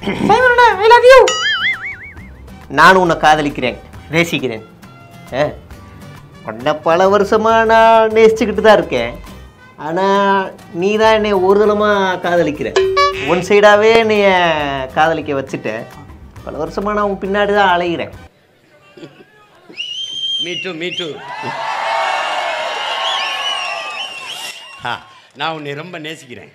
I love you நான் உன்னை காதலிக்கிறேன் நேசிக்கிறேன் ஆ உன்னை பல வருஷமாக நான் நேசிச்சுக்கிட்டு தான் இருக்கேன் ஆனால் நீ தான் என்னை ஒரு தளமாக காதலிக்கிற ஒன் சைடாகவே என்னைய காதலிக்க வச்சுட்ட பல வருஷமாக நான் உன் பின்னாடி தான் அலைகிறேன் மீ டூ மீ டூ ஆ நான் உன்னை ரொம்ப நேசிக்கிறேன்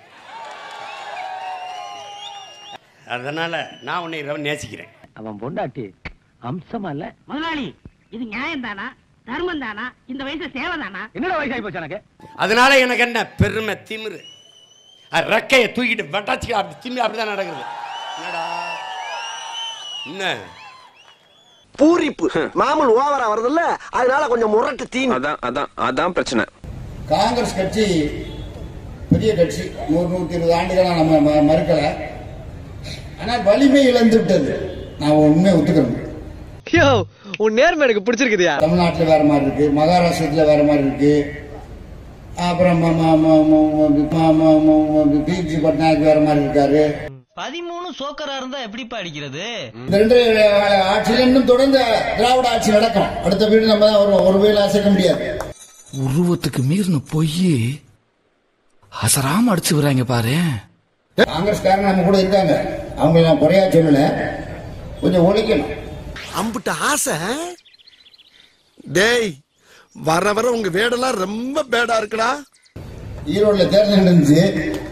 அதனால் நான் உன்னை ரொம்ப நேசிக்கிறேன் அவன் பொண்டாட்டி அம்சமா இல்ல முதலாளி இது நியாயம் தானா தர்மம் தானா இந்த வயசுல சேவை தானா என்னடா வயசாகி போச்சு எனக்கு அதனால எனக்கு என்ன பெருமை திமிரு அது ரெக்கையை தூக்கிட்டு வட்டாச்சு அப்படி திமி அப்படி தான் நடக்குது என்னடா என்ன பூரிப்பு மாமூல் ஓவரா வருதுல்ல அதனால கொஞ்சம் முரட்டு தீனி அதான் அதான் அதான் பிரச்சனை காங்கிரஸ் கட்சி பெரிய கட்சி நூறு நூத்தி இருபது ஆண்டுகளா நம்ம ம- மறுக்கல ஆனால் வலிமை இழந்து விட்டது நான் உண்மையை ஒத்துக்கிறேன் யோ உன் நேர்மை எனக்கு பிடிச்சிருக்குதியா தமிழ்நாட்டில் வேற மாதிரி இருக்கு மகாராஷ்டிரத்தில் வேற மாதிரி இருக்கு அப்புறம் ம- ம- ம- ம- ம- ம- ம- ம- பிஜி பட்நாயக் வேற மாதிரி இருக்காரு பதிமூணு சோக்கரா இருந்தா எப்படிப்பா அடிக்கிறது இந்த ரெண்டு ஆட்சியில் இன்னும் தொடர்ந்து திராவிட ஆட்சி நடக்கும் அடுத்த வீடு நம்ம தான் ஒரு ஒரு வீடு அசைக்க முடியாது உருவத்துக்கு மீறின பொய் அசராம அடிச்சு விடுறாங்க பாரு காங்கிரஸ்காரங்க நம்ம கூட இருக்காங்க அவங்க நான் குறையா சொல்லல கொஞ்சம் உழைக்கணும் அம்புட்ட ஆசை டேய் வர வர உங்க வேடெல்லாம் ரொம்ப பேடா இருக்குடா ஈரோட்ல தேர்தல் நடந்துச்சு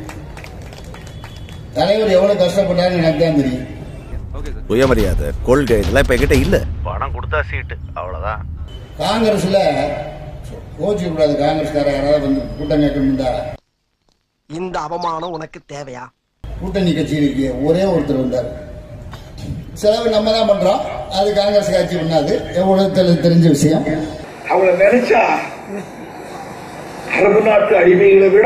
தலைவர் எவ்வளவு கஷ்டப்பட்டாருன்னு எனக்கு தான் தெரியும் சுயமரியாதை கொள்கை இதெல்லாம் இப்ப என்கிட்ட இல்ல பணம் கொடுத்தா சீட்டு அவ்வளவுதான் காங்கிரஸ்ல கோச்சிக்க கூடாது காங்கிரஸ்கார யாராவது வந்து கூட்டம் கேட்கணும்டா இந்த அவமானம் உனக்கு தேவையா கூட்டணி கட்சிக்கு ஒரே ஒருத்தர் வந்தார் செலவு நம்ம தான் பண்றோம் அது காங்கிரஸ் கட்சி பண்ணாது எவ்வளவு தெரி- தெரிஞ்ச விஷயம் அவளை நினைச்சா அரபு நாட்டு அடிமைகளை விட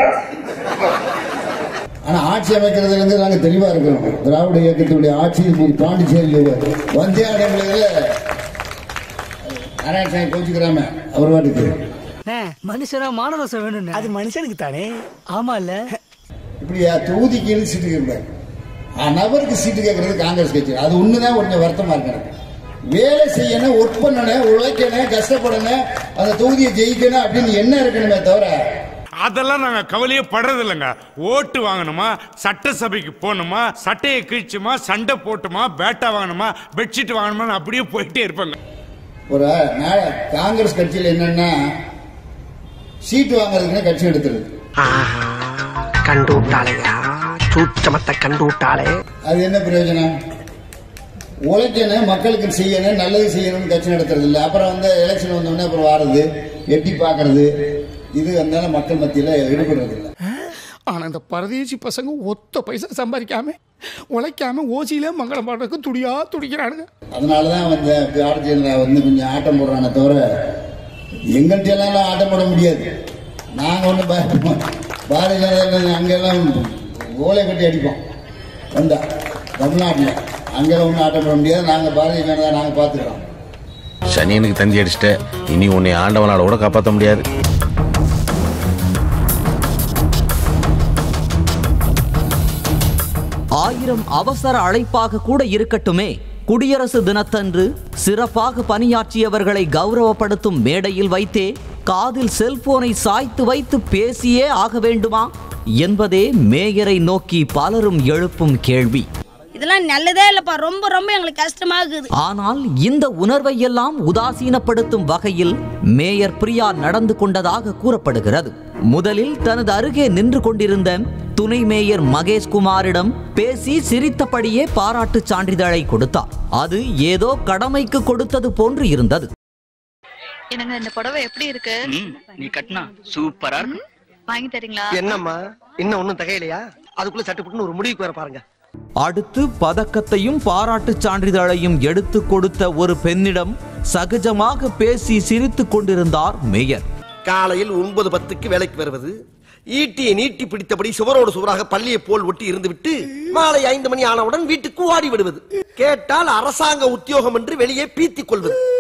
ஆனா ஆட்சி அமைக்கிறதுல இருந்து நாங்க தெளிவா இருக்கிறோம் திராவிட இயக்கத்துடைய ஆட்சி இப்போது பாண்டிச்சேரியில் வந்தே அடைமுறையில நாராயணசாமி கோச்சுக்கிறாம அவர் வாட்டுக்கு மனுஷனா மானரசம் வேணும் அது மனுஷனுக்கு தானே ஆமா இல்ல இப்படியா தொகுதிக்கு சீட்டு கேட்கக்கூடாது ஆ, நபருக்கு சீட்டு கேட்கறது காங்கிரஸ் கட்சி அது ஒண்ணுதான் கொஞ்சம் வருத்தமா இருக்கு எனக்கு வேலை செய்யணும் ஒர்க் பண்ணணும் உழைக்கணும் கஷ்டப்படணும் அந்த தொகுதியை ஜெயிக்கணும் அப்படின்னு என்ன இருக்கணுமே தவிர அதெல்லாம் நாங்க கவலையே படுறது இல்லைங்க ஓட்டு வாங்கணுமா சட்டசபைக்கு போகணுமா சட்டையை கிழிச்சுமா சண்டை போட்டுமா பேட்டா வாங்கணுமா பெட்ஷீட் வாங்கணுமா அப்படியே போயிட்டே இருப்பாங்க ஒரு நா- காங்கிரஸ் கட்சியில் என்னன்னா சீட்டு வாங்குறதுக்குன்னு கட்சி எடுத்துருது கண்டு விட்டாளையா சூச்சமத்தை கண்டு விட்டாளே அது என்ன பிரயோஜனம் உழைக்கணும் மக்களுக்கு செய்யணும் நல்லது செய்யணும்னு கட்சி நடத்துறது இல்லை அப்புறம் வந்து எலெக்ஷன் வந்தோடனே அப்புறம் வாரது எட்டி பார்க்கறது இது அதனால மக்கள் மத்தியில் ஈடுபடுறது இல்லை ஆனா இந்த பரதேசி பசங்க ஒத்த பைசா சம்பாதிக்காம உழைக்காம ஓசியில மங்களம் பாடுறதுக்கு துடியா துடிக்கிறானுங்க அதனால தான் வந்து பாரதிய ஜனதா வந்து கொஞ்சம் ஆட்டம் போடுறானே தவிர எங்கள்கிட்ட எல்லாம் ஆட்டம் போட முடியாது நாங்கள் ஒன்றும் பாரதிய ஜனதா அங்கெல்லாம் ஓலை கட்டி அடிப்போம் வந்தா தமிழ்நாட்டில் அங்கெல்லாம் ஒன்றும் ஆட்டம் போட முடியாது நாங்கள் பாரதிய ஜனதா நாங்கள் பார்த்துக்கிறோம் சனியனுக்கு தந்தி அடிச்சிட்ட இனி உன்னை ஆண்டவனால கூட காப்பாற்ற முடியாது ஆயிரம் அவசர அழைப்பாக கூட இருக்கட்டுமே குடியரசு தினத்தன்று சிறப்பாக பணியாற்றியவர்களை கௌரவப்படுத்தும் மேடையில் வைத்தே காதில் செல்போனை சாய்த்து வைத்து பேசியே ஆக வேண்டுமா என்பதே மேயரை நோக்கி பலரும் எழுப்பும் கேள்வி இதெல்லாம் நல்லதே இல்லப்பா ரொம்ப ரொம்ப எங்களுக்கு கஷ்டமா இருக்குது ஆனால் இந்த உணர்வை எல்லாம் உதாசீனப்படுத்தும் வகையில் மேயர் பிரியா நடந்து கொண்டதாக கூறப்படுகிறது முதலில் தனது அருகே நின்று கொண்டிருந்த துணை மேயர் மகேஷ்குமாரிடம் பேசி சிரித்தபடியே பாராட்டுச் சான்றிதழை கொடுத்தார் அது ஏதோ கடமைக்கு கொடுத்தது போன்று இருந்தது என்னங்க இந்த புடவை எப்படி இருக்கு நீ கட்டினா சூப்பரா இருக்கு வாங்கி தரீங்களா என்னம்மா இன்னும் ஒண்ணும் தகையிலையா அதுக்குள்ள சட்டுப்புட்டுன்னு ஒரு முடிவுக்கு வர பாருங்க அடுத்து பதக்கத்தையும் பாராட்டுச் சான்றிதழையும் எடுத்து கொடுத்த ஒரு பெண்ணிடம் சகஜமாக பேசி சிரித்துக் கொண்டிருந்தார் மேயர் காலையில் ஒன்பது பத்துக்கு வேலைக்கு வருவது ஈட்டியை நீட்டி பிடித்தபடி சுவரோடு சுவராக பள்ளியை போல் ஒட்டி இருந்துவிட்டு மாலை ஐந்து மணி ஆனவுடன் வீட்டுக்கு ஓடி விடுவது கேட்டால் அரசாங்க உத்தியோகம் என்று வெளியே பீத்திக் கொள்வது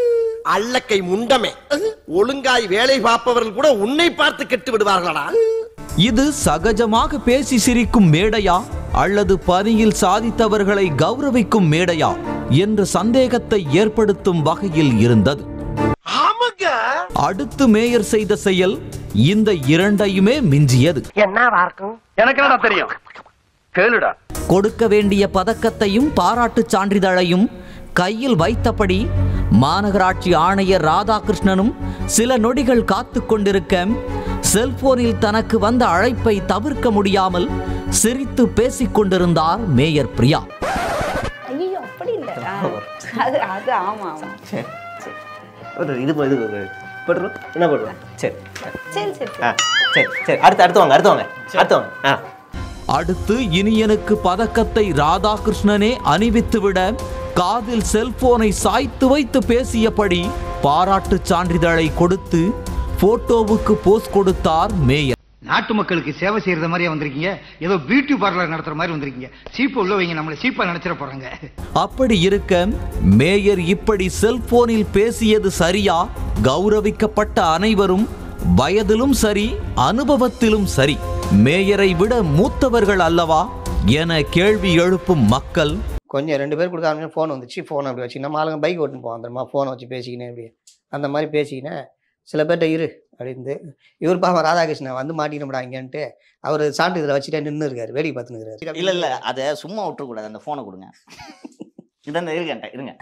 அல்லக்கை முண்டமே ஒழுங்காய் வேலை பார்ப்பவர்கள் கூட உன்னை பார்த்து கெட்டு விடுவார்களா இது சகஜமாக பேசி சிரிக்கும் மேடையா அல்லது பணியில் சாதித்தவர்களை கௌரவிக்கும் மேடையா என்ற சந்தேகத்தை ஏற்படுத்தும் வகையில் இருந்தது அடுத்து மேயர் செய்த செயல் இந்த இரண்டையுமே மிஞ்சியது என்னவா இருக்கும் எனக்கு என்னடா தெரியும் கேளுடா கொடுக்க வேண்டிய பதக்கத்தையும் பாராட்டுச் சான்றிதழையும் கையில் வைத்தபடி மாநகராட்சி ஆணையர் ராதாகிருஷ்ணனும் சில நொடிகள் காத்து கொண்டிருக்க செல்போனில் தனக்கு வந்த அழைப்பை தவிர்க்க முடியாமல் சிரித்து பேசிக் கொண்டிருந்தார் மேயர் பிரியா ஐயோ அப்படி இல்ல ஆ, அது அது ஆமா ஆமா சரி ஒரு இது போ- இது போ- போட்டுரும் என்ன போட்டுரும் சரி சரி சரி ஆ சரி சரி அடுத்து அடுத்து வாங்க அடுத்து வாங்க அடுத்து வாங்க ஆ அடுத்து இனியனுக்கு பதக்கத்தை ராதாகிருஷ்ணனே அணிவித்துவிட காதில் செல்போனை சாய்த்து வைத்து பேசியபடி பாராட்டுச் சான்றிதழை கொடுத்து போட்டோவுக்கு போஸ் கொடுத்தார் மேயர் நாட்டு மக்களுக்கு சேவை செய்யறது மாதிரியா வந்திருக்கீங்க ஏதோ பியூட்டி பார்லர் நடத்துற மாதிரி வந்திருக்கீங்க சீப்பை உள்ள வைங்க நம்மளை சீப்பா நினைச்சிட போறாங்க அப்படி இருக்க மேயர் இப்படி செல்போனில் பேசியது சரியா கௌரவிக்கப்பட்ட அனைவரும் வயதிலும் சரி அனுபவத்திலும் சரி மேயரை விட மூத்தவர்கள் அல்லவா என கேள்வி எழுப்பும் மக்கள் கொஞ்சம் ரெண்டு பேர் கொடுக்க ஃபோன் வந்துச்சு ஃபோன் அப்படி வச்சு நம்ம ஆளுங்க பைக் ஓட்டுன்னு போவோம் தெரியுமா ஃபோனை வச்சு பேசிக்கினேன் அப்படி அந்த மாதிரி பேசிக்கினேன் சில பேர்கிட்ட இரு அப்படின்னு இவர் பாவம் ராதாகிருஷ்ணன் வந்து மாட்டினோம்டா இங்கன்ட்டு அவர் சான்றிதழை வச்சுட்டே நின்று இருக்காரு வேடிக்கை பார்த்துன்னு இருக்காரு இல்ல இல்ல அதை சும்மா விட்டுறக்கூடாது அந்த போனை கொடுங்க இதான் இருங்க இருங்க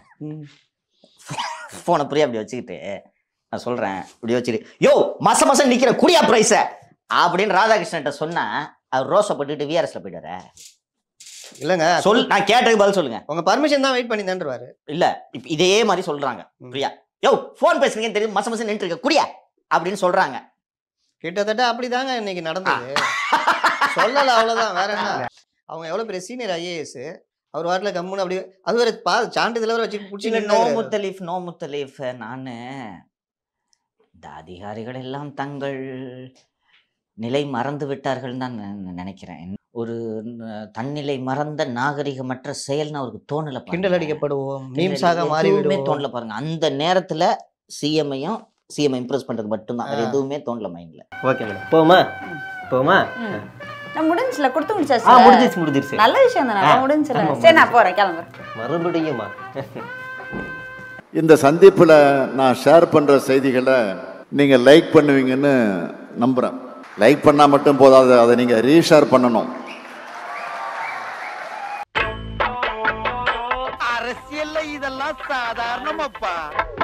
போனை புரியா அப்படி வச்சுக்கிட்டு நான் சொல்றேன் இப்படி வச்சுட்டு யோ மாச மாசம் நிக்கிற குடியா பிரைஸ அப்படின்னு ராதாகிருஷ்ணன்ட்ட சொன்னா அவர் ரோஸை போட்டுட்டு விஆர்எஸ்ல போயிடுவாரு இல்லைங்க சொல் நான் கேட்டதுக்கு பதில் சொல்லுங்க உங்க பர்மிஷன் தான் வெயிட் பண்ணி தான்ருவாரு இல்ல இப்ப இதே மாதிரி சொல்றாங்க பிரியா யோ போன் பேசுறீங்கன்னு தெரியும் மாசம் மாசம் நின்று இருக்க குடியா அப்படின்னு சொல்றாங்க கிட்டத்தட்ட அப்படிதாங்க இன்னைக்கு நடந்தது சொல்லல அவ்வளவுதான் வேற என்ன அவங்க எவ்வளவு பெரிய சீனியர் ஐஏஎஸ் அவர் வாட்டில கம்முன்னு அப்படி அது வேற பா சான்றிதழ் வேற வச்சு இல்ல பிடிச்சி நோ முத்தலீஃப் நோ முத்தலீஃப் நானு இந்த அதிகாரிகள் எல்லாம் தங்கள் நிலை மறந்து விட்டார்கள் தான் நான் நினைக்கிறேன் ஒரு ந- தன்னிலை மறந்த நாகரிகமற்ற செயல்னு அவருக்கு தோணல பாருங்க. கிண்டல் அடிக்கப்படுவோம் கிண்டல் மீம்ஸாக மாறி எதுவுமே விடுவோம் தோணல பாருங்க அந்த நேரத்துல சிஎம்ஐயும் சிஎம் இம்ப்ரெஸ் பண்றது மட்டும்தான் வேற ஆ. எதுவுமே தோணல மைண்ட்ல ஓகே மேடம் போமா போமா நான் முடிஞ்சுல கொடுத்து ஆ முடிச்சாச்சு முடிஞ்சிருச்சு முடிஞ்சிருச்சு நல்ல விஷயம் தானே ஆ, முடிஞ்சுல ஆமா, சரி நான் போறேன் கிளம்புறேன் மறுபடியுமா இந்த சந்திப்பில் நான் ஷேர் பண்ணுற செய்திகளை நீங்கள் லைக் பண்ணுவீங்கன்னு நம்புகிறேன் லைக் பண்ணால் மட்டும் போதாது அதை நீங்கள் ரீஷேர் பண்ணணும் அரசியல்ல இதெல்லாம் சாதாரணமாப்பா